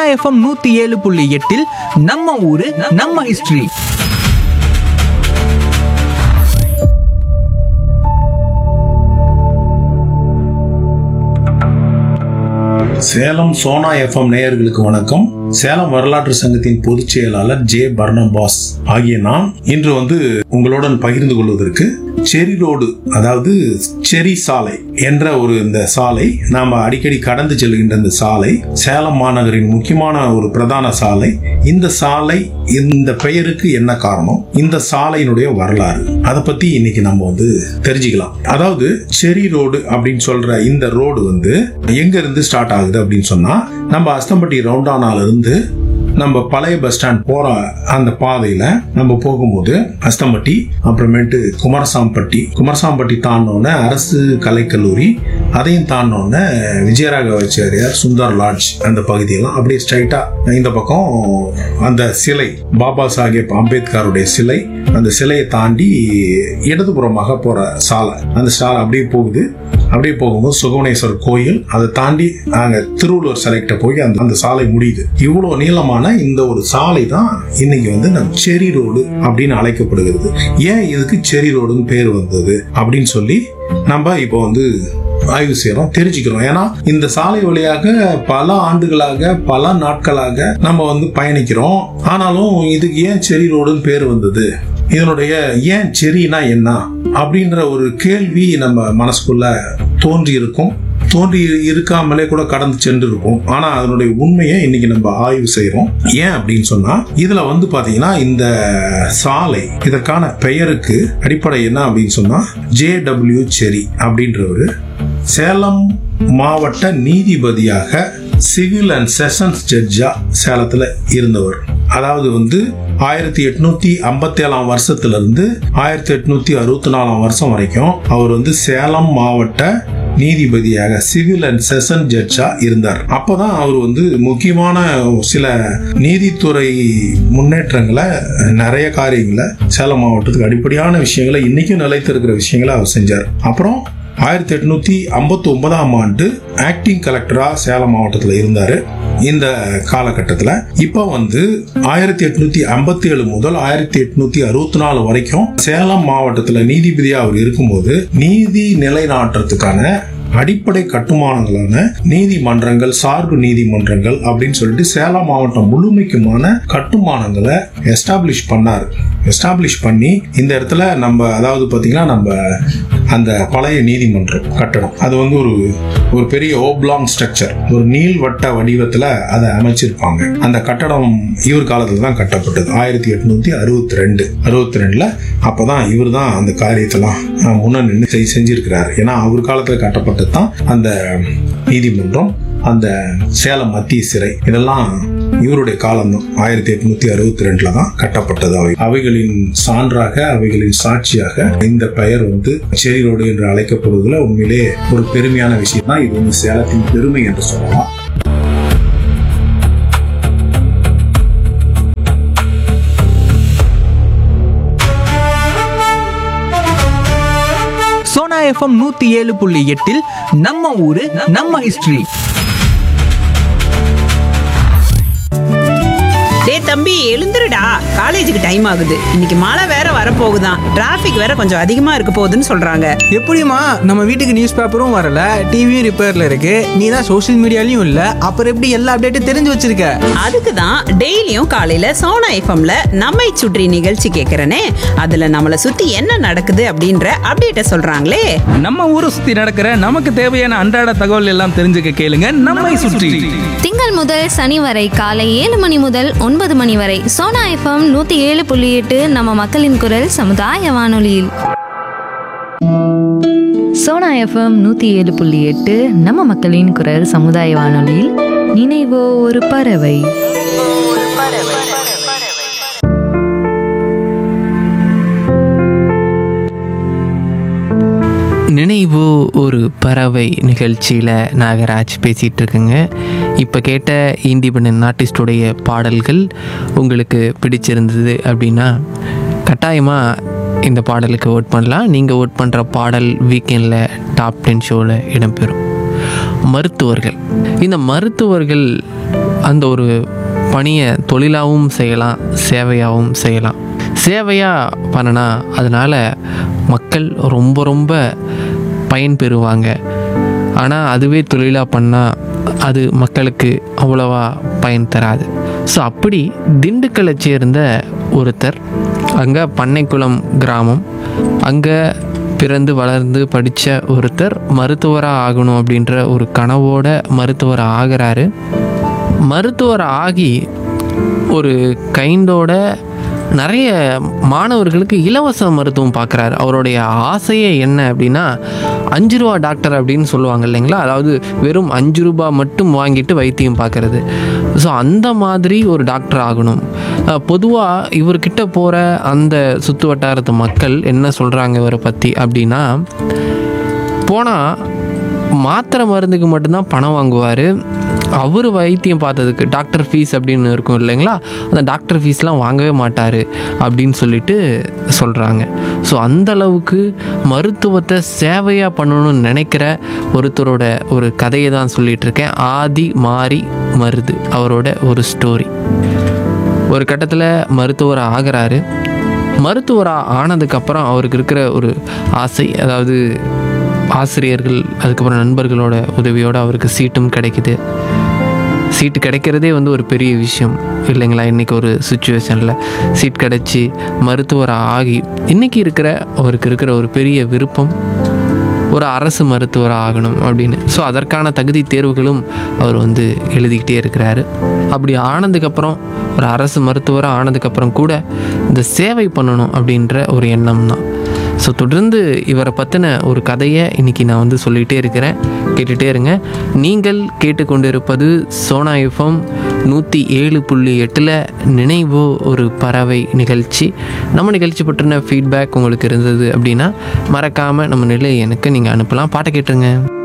FM நூத்தி ஏழு புள்ளி எட்டில் நம்ம ஊரு நம்ம ஹிஸ்டரி சேலம் சோனா எஃப்எம் நேயர்களுக்கு வணக்கம் சேலம் வரலாற்று சங்கத்தின் பொதுச் செயலாளர் ஜே பர்னபாஸ் ஆகிய நான் இன்று வந்து உங்களுடன் பகிர்ந்து கொள்வதற்கு செரி ரோடு அதாவது செரி சாலை என்ற ஒரு இந்த சாலை நாம அடிக்கடி கடந்து செல்கின்ற இந்த சாலை சேலம் மாநகரின் முக்கியமான ஒரு பிரதான சாலை இந்த சாலை இந்த பெயருக்கு என்ன காரணம் இந்த சாலையினுடைய வரலாறு அதை பத்தி இன்னைக்கு நம்ம வந்து தெரிஞ்சுக்கலாம் அதாவது செரி ரோடு அப்படின்னு சொல்ற இந்த ரோடு வந்து எங்க இருந்து ஸ்டார்ட் ஆகுது அப்படின்னு சொன்னா நம்ம அஸ்தம்பட்டி ரவுண்டானால இருந்து நம்ம பழைய பஸ் ஸ்டாண்ட் போற அந்த பாதையில நம்ம போகும்போது அஸ்தம்பட்டி அப்புறமேட்டு குமாரசாம்பட்டி குமாரசாம்பட்டி தாண்டினோடனே அரசு கலைக்கல்லூரி அதையும் தாண்டினோடனே விஜயராகவாச்சாரியார் சுந்தர் லாட்ஜ் அந்த பகுதியெல்லாம் அப்படியே ஸ்ட்ரைட்டா இந்த பக்கம் அந்த சிலை பாபா சாஹேப் அம்பேத்கருடைய சிலை அந்த சிலையை தாண்டி இடதுபுறமாக போற சாலை அந்த சாலை அப்படியே போகுது அப்படியே போகும்போது சுகவனேஸ்வரர் கோயில் அதை தாண்டி நாங்க திருவள்ளுவர் சிலைக்கிட்ட போய் அந்த அந்த சாலை முடியுது இவ்வளவு நீளமான இந்த ஒரு சாலை தான் இன்னைக்கு வந்து நம்ம செரி ரோடு அப்படின்னு அழைக்கப்படுகிறது ஏன் இதுக்கு செரி ரோடுன்னு பேர் வந்தது அப்படின்னு சொல்லி நம்ம இப்போ வந்து ஆய்வு செய்யறோம் தெரிஞ்சுக்கிறோம் ஏன்னா இந்த சாலை வழியாக பல ஆண்டுகளாக பல நாட்களாக நம்ம வந்து பயணிக்கிறோம் ஆனாலும் இதுக்கு ஏன் செரி ரோடுன்னு பேர் வந்தது இதனுடைய ஏன் செரினா என்ன அப்படின்ற ஒரு கேள்வி நம்ம மனசுக்குள்ள தோன்றி இருக்கும் தோன்றி இருக்காமலே கூட கடந்து சென்று இருக்கும் ஆனா அதனுடைய உண்மையை இன்னைக்கு நம்ம ஆய்வு செய்யறோம் ஏன் அப்படின்னு சொன்னா இதுல வந்து பாத்தீங்கன்னா இந்த சாலை இதற்கான பெயருக்கு அடிப்படை என்ன அப்படின்னு சொன்னா ஜே டபிள்யூ செரி அப்படின்றவரு சேலம் மாவட்ட நீதிபதியாக சிவில் அண்ட் செஷன்ஸ் ஜட்ஜா சேலத்துல இருந்தவர் அதாவது வந்து ஆயிரத்தி எட்நூத்தி ஐம்பத்தி ஏழாம் வருஷத்துல இருந்து ஆயிரத்தி எட்நூத்தி அறுபத்தி நாலாம் வருஷம் வரைக்கும் அவர் வந்து சேலம் மாவட்ட நீதிபதியாக சிவில் அண்ட் செஷன் ஜட்ஜா இருந்தார் அப்பதான் அவர் வந்து முக்கியமான சில நீதித்துறை முன்னேற்றங்களை நிறைய காரியங்களை சேலம் மாவட்டத்துக்கு அடிப்படையான விஷயங்களை இன்னைக்கும் நிலைத்திருக்கிற விஷயங்களை அவர் செஞ்சார் அப்புறம் ஆயிரத்தி எட்நூத்தி ஐம்பத்தி ஒன்பதாம் ஆண்டு ஆக்டிங் கலெக்டரா சேலம் மாவட்டத்தில் இருந்தாரு இந்த காலகட்டத்தில் இப்போ வந்து ஆயிரத்தி எட்நூத்தி ஐம்பத்தி ஏழு முதல் ஆயிரத்தி எட்நூத்தி அறுபத்தி நாலு வரைக்கும் சேலம் மாவட்டத்தில் நீதிபதியா அவர் இருக்கும்போது நீதி நிலைநாட்டுறதுக்கான அடிப்படை கட்டுமானங்களான நீதிமன்றங்கள் சார்பு நீதிமன்றங்கள் அப்படின்னு சொல்லிட்டு சேலம் மாவட்டம் முழுமைக்குமான கட்டுமானங்களை எஸ்டாப்ளிஷ் பண்ணார் எஸ்டாப்ளிஷ் பண்ணி இந்த இடத்துல நம்ம அதாவது பாத்தீங்கன்னா நம்ம அந்த பழைய நீதிமன்றம் கட்டடம் அது வந்து ஒரு ஒரு பெரிய ஓப்லாங் ஸ்ட்ரக்சர் ஒரு நீள்வட்ட வடிவத்துல அதை அமைச்சிருப்பாங்க அந்த கட்டடம் இவர் காலத்துல தான் கட்டப்பட்டது ஆயிரத்தி எட்நூத்தி அறுபத்தி ரெண்டு அறுபத்தி ரெண்டுல அப்பதான் இவர் தான் அந்த காரியத்தெல்லாம் அஹ், முன்ன நின்று செய் செஞ்சிருக்கிறாரு ஏன்னா அவர் காலத்துல கட்டப்பட்டது தான் அந்த நீதிமன்றம் அந்த சேலம் மத்திய சிறை இதெல்லாம் இவருடைய காலம் தான் ஆயிரத்தி எட்நூத்தி அறுபத்தி ரெண்டுல தான் கட்டப்பட்டது அவை அவைகளின் சான்றாக அவைகளின் சாட்சியாக இந்த பெயர் வந்து செரி ரோடு என்று அழைக்கப்படுவதில் உண்மையிலே ஒரு பெருமையான விஷயம் தான் இது வந்து சேலத்தின் பெருமை என்று சொல்லலாம் சோனா எஃப்எம் நூத்தி ஏழு புள்ளி எட்டில் நம்ம ஊரு நம்ம ஹிஸ்டரி டேய் தம்பி எழுந்துருடா காலேஜுக்கு டைம் ஆகுது இன்னைக்கு மழை வேற வரப்போகுதாம் டிராஃபிக் வேற கொஞ்சம் அதிகமா இருக்க போகுதுன்னு சொல்றாங்க எப்படிம்மா நம்ம வீட்டுக்கு நியூஸ் பேப்பரும் வரல டிவியும் ரிப்பேர்ல இருக்கு நீ தான் சோஷியல் மீடியாலையும் இல்ல அப்புறம் எப்படி எல்லா அப்டேட்டும் தெரிஞ்சு வச்சிருக்க அதுக்கு தான் டெய்லியும் காலையில சோனா எஃப்எம்ல நம்மை சுற்றி நிகழ்ச்சி கேட்கறனே அதுல நம்மளை சுத்தி என்ன நடக்குது அப்படின்ற அப்டேட்ட சொல்றாங்களே நம்ம ஊரை சுத்தி நடக்கிற நமக்கு தேவையான அன்றாட தகவல் எல்லாம் தெரிஞ்சுக்க கேளுங்க நம்மை சுற்றி திங்கள் முதல் சனி வரை காலை ஏழு மணி முதல் ஒன்பது மணி வரை சோனா எஃப்எம் நூத்தி ஏழு புள்ளி எட்டு நம்ம மக்களின் குரல் சமுதாய வானொலியில் சோனா எஃப்எம் நூற்றி ஏழு புள்ளி எட்டு நம்ம மக்களின் குரல் சமுதாய வானொலியில் நினைவோ ஒரு பறவை நினைவு ஒரு பறவை நிகழ்ச்சியில் நாகராஜ் பேசிகிட்டு இருக்குங்க இப்போ கேட்ட இண்டிபெண்ட் ஆர்டிஸ்டுடைய பாடல்கள் உங்களுக்கு பிடிச்சிருந்தது அப்படின்னா கட்டாயமாக இந்த பாடலுக்கு ஓட் பண்ணலாம் நீங்கள் ஓட் பண்ணுற பாடல் வீக்கெண்டில் டாப் டென் ஷோவில் இடம்பெறும் மருத்துவர்கள் இந்த மருத்துவர்கள் அந்த ஒரு பணியை தொழிலாகவும் செய்யலாம் சேவையாகவும் செய்யலாம் சேவையாக பண்ணினா அதனால் மக்கள் ரொம்ப ரொம்ப பயன் பெறுவாங்க ஆனால் அதுவே தொழிலாக பண்ணால் அது மக்களுக்கு அவ்வளவா பயன் தராது ஸோ அப்படி திண்டுக்கல்லை சேர்ந்த ஒருத்தர் அங்கே பண்ணைக்குளம் கிராமம் அங்கே பிறந்து வளர்ந்து படித்த ஒருத்தர் மருத்துவராக ஆகணும் அப்படின்ற ஒரு கனவோட மருத்துவராக ஆகிறாரு மருத்துவர் ஆகி ஒரு கைண்டோட நிறைய மாணவர்களுக்கு இலவச மருத்துவம் பார்க்குறாரு அவருடைய ஆசையே என்ன அப்படின்னா அஞ்சு ரூபா டாக்டர் அப்படின்னு சொல்லுவாங்க இல்லைங்களா அதாவது வெறும் அஞ்சு ரூபா மட்டும் வாங்கிட்டு வைத்தியம் பார்க்கறது ஸோ அந்த மாதிரி ஒரு டாக்டர் ஆகணும் பொதுவாக இவர்கிட்ட போகிற அந்த சுற்று வட்டாரத்து மக்கள் என்ன சொல்கிறாங்க இவரை பற்றி அப்படின்னா போனால் மாத்திரை மருந்துக்கு மட்டும்தான் பணம் வாங்குவார் அவர் வைத்தியம் பார்த்ததுக்கு டாக்டர் ஃபீஸ் அப்படின்னு இருக்கும் இல்லைங்களா அந்த டாக்டர் ஃபீஸ்லாம் வாங்கவே மாட்டார் அப்படின்னு சொல்லிட்டு சொல்கிறாங்க ஸோ அந்த அளவுக்கு மருத்துவத்தை சேவையாக பண்ணணும்னு நினைக்கிற ஒருத்தரோட ஒரு கதையை தான் சொல்லிட்டு இருக்கேன் ஆதி மாறி மருது அவரோட ஒரு ஸ்டோரி ஒரு கட்டத்தில் மருத்துவர் ஆகிறாரு மருத்துவராக ஆனதுக்கப்புறம் அவருக்கு இருக்கிற ஒரு ஆசை அதாவது ஆசிரியர்கள் அதுக்கப்புறம் நண்பர்களோட உதவியோடு அவருக்கு சீட்டும் கிடைக்குது சீட்டு கிடைக்கிறதே வந்து ஒரு பெரிய விஷயம் இல்லைங்களா இன்றைக்கி ஒரு சுச்சுவேஷனில் சீட் கிடச்சி மருத்துவராக ஆகி இன்றைக்கி இருக்கிற அவருக்கு இருக்கிற ஒரு பெரிய விருப்பம் ஒரு அரசு மருத்துவராக ஆகணும் அப்படின்னு ஸோ அதற்கான தகுதி தேர்வுகளும் அவர் வந்து எழுதிக்கிட்டே இருக்கிறாரு அப்படி ஆனதுக்கப்புறம் ஒரு அரசு மருத்துவராக ஆனதுக்கப்புறம் கூட இந்த சேவை பண்ணணும் அப்படின்ற ஒரு எண்ணம் தான் ஸோ தொடர்ந்து இவரை பற்றின ஒரு கதையை இன்றைக்கி நான் வந்து சொல்லிகிட்டே இருக்கிறேன் கேட்டுகிட்டே இருங்க நீங்கள் கேட்டுக்கொண்டிருப்பது சோனா எஃப்எம் நூற்றி ஏழு புள்ளி எட்டில் நினைவோ ஒரு பறவை நிகழ்ச்சி நம்ம நிகழ்ச்சி பற்றின ஃபீட்பேக் உங்களுக்கு இருந்தது அப்படின்னா மறக்காமல் நம்ம நிலை எனக்கு நீங்கள் அனுப்பலாம் பாட்டை கேட்டுருங்க